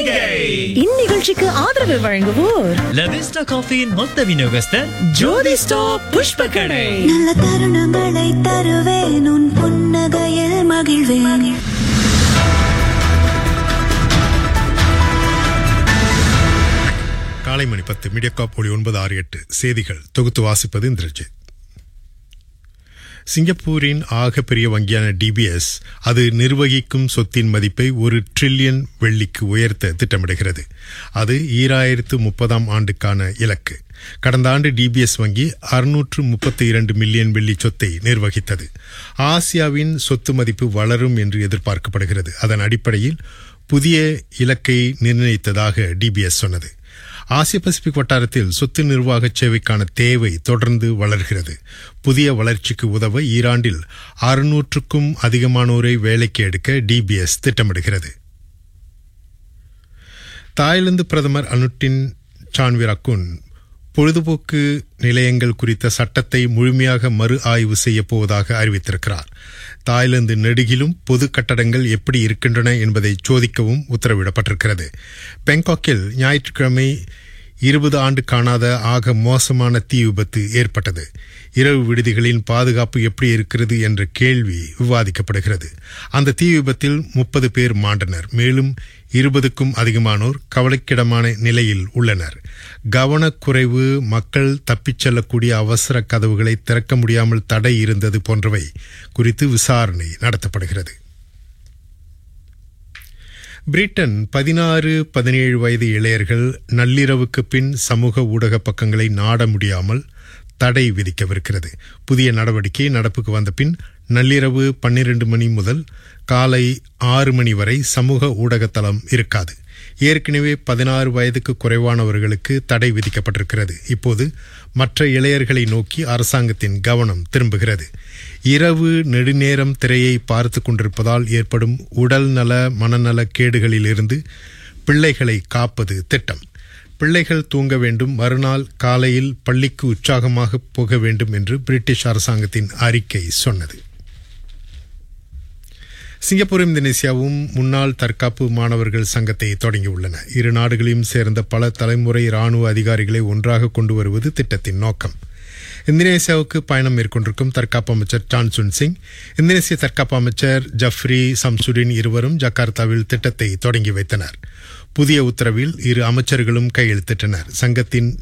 செய்கை இந்நிகழ்ச்சிக்கு ஆதரவு வழங்குவோர் லவிஸ்டா காஃபியின் மொத்த விநியோகஸ்தர் ஜோதி ஸ்டாப் புஷ்ப கடை நல்ல தருணங்களை தருவேன் உன் புன்னகையில் மகிழ்வேன் காலை மணி பத்து மீடியாகாப் ஒளி ஒன்பது ஆறு எட்டு செய்திகள் தொகுத்து வாசிப்பது இந்திரஜித் சிங்கப்பூரின் ஆகப்பெரிய வங்கியான டிபிஎஸ் அது நிர்வகிக்கும் சொத்தின் மதிப்பை ஒரு ட்ரில்லியன் வெள்ளிக்கு உயர்த்த திட்டமிடுகிறது அது ஈராயிரத்து முப்பதாம் ஆண்டுக்கான இலக்கு கடந்த ஆண்டு டிபிஎஸ் வங்கி அறுநூற்று முப்பத்தி இரண்டு மில்லியன் வெள்ளி சொத்தை நிர்வகித்தது ஆசியாவின் சொத்து மதிப்பு வளரும் என்று எதிர்பார்க்கப்படுகிறது அதன் அடிப்படையில் புதிய இலக்கை நிர்ணயித்ததாக டிபிஎஸ் சொன்னது ஆசிய பசிபிக் வட்டாரத்தில் சொத்து நிர்வாக சேவைக்கான தேவை தொடர்ந்து வளர்கிறது புதிய வளர்ச்சிக்கு உதவ ஈராண்டில் அறுநூற்றுக்கும் அதிகமானோரை வேலைக்கு எடுக்க டிபிஎஸ் திட்டமிடுகிறது தாய்லாந்து பிரதமர் அனுட்டின் சான்விராக்குன் பொழுதுபோக்கு நிலையங்கள் குறித்த சட்டத்தை முழுமையாக மறு ஆய்வு செய்யப் போவதாக அறிவித்திருக்கிறார் தாய்லாந்து நெடுகிலும் பொது கட்டடங்கள் எப்படி இருக்கின்றன என்பதை சோதிக்கவும் உத்தரவிடப்பட்டிருக்கிறது பெங்காக்கில் ஞாயிற்றுக்கிழமை இருபது ஆண்டு காணாத ஆக மோசமான தீ விபத்து ஏற்பட்டது இரவு விடுதிகளின் பாதுகாப்பு எப்படி இருக்கிறது என்ற கேள்வி விவாதிக்கப்படுகிறது அந்த தீ விபத்தில் முப்பது பேர் மாண்டனர் மேலும் இருபதுக்கும் அதிகமானோர் கவலைக்கிடமான நிலையில் உள்ளனர் கவனக்குறைவு மக்கள் தப்பிச் செல்லக்கூடிய அவசர கதவுகளை திறக்க முடியாமல் தடை இருந்தது போன்றவை குறித்து விசாரணை நடத்தப்படுகிறது பிரிட்டன் பதினாறு பதினேழு வயது இளையர்கள் நள்ளிரவுக்கு பின் சமூக ஊடக பக்கங்களை நாட முடியாமல் தடை விதிக்கவிருக்கிறது புதிய நடவடிக்கை நடப்புக்கு வந்த பின் நள்ளிரவு பன்னிரண்டு மணி முதல் காலை ஆறு மணி வரை சமூக ஊடகத்தளம் இருக்காது ஏற்கனவே பதினாறு வயதுக்கு குறைவானவர்களுக்கு தடை விதிக்கப்பட்டிருக்கிறது இப்போது மற்ற இளையர்களை நோக்கி அரசாங்கத்தின் கவனம் திரும்புகிறது இரவு நெடுநேரம் திரையை பார்த்து கொண்டிருப்பதால் ஏற்படும் உடல் நல மனநல கேடுகளிலிருந்து பிள்ளைகளை காப்பது திட்டம் பிள்ளைகள் தூங்க வேண்டும் மறுநாள் காலையில் பள்ளிக்கு உற்சாகமாக போக வேண்டும் என்று பிரிட்டிஷ் அரசாங்கத்தின் அறிக்கை சொன்னது சிங்கப்பூரும் இந்தோனேசியாவும் முன்னாள் தற்காப்பு மாணவர்கள் சங்கத்தை தொடங்கியுள்ளன இரு நாடுகளையும் சேர்ந்த பல தலைமுறை ராணுவ அதிகாரிகளை ஒன்றாக கொண்டு வருவது திட்டத்தின் நோக்கம் இந்தோனேசியாவுக்கு பயணம் மேற்கொண்டிருக்கும் தற்காப்பு அமைச்சர் டான்சுன் சிங் இந்தோனேசிய தற்காப்பு அமைச்சர் ஜஃப்ரி சம்சுடின் இருவரும் ஜகார்த்தாவில் திட்டத்தை தொடங்கி வைத்தனர் புதிய உத்தரவில் இரு அமைச்சர்களும் கையெழுத்திட்டனர் சங்கத்தின்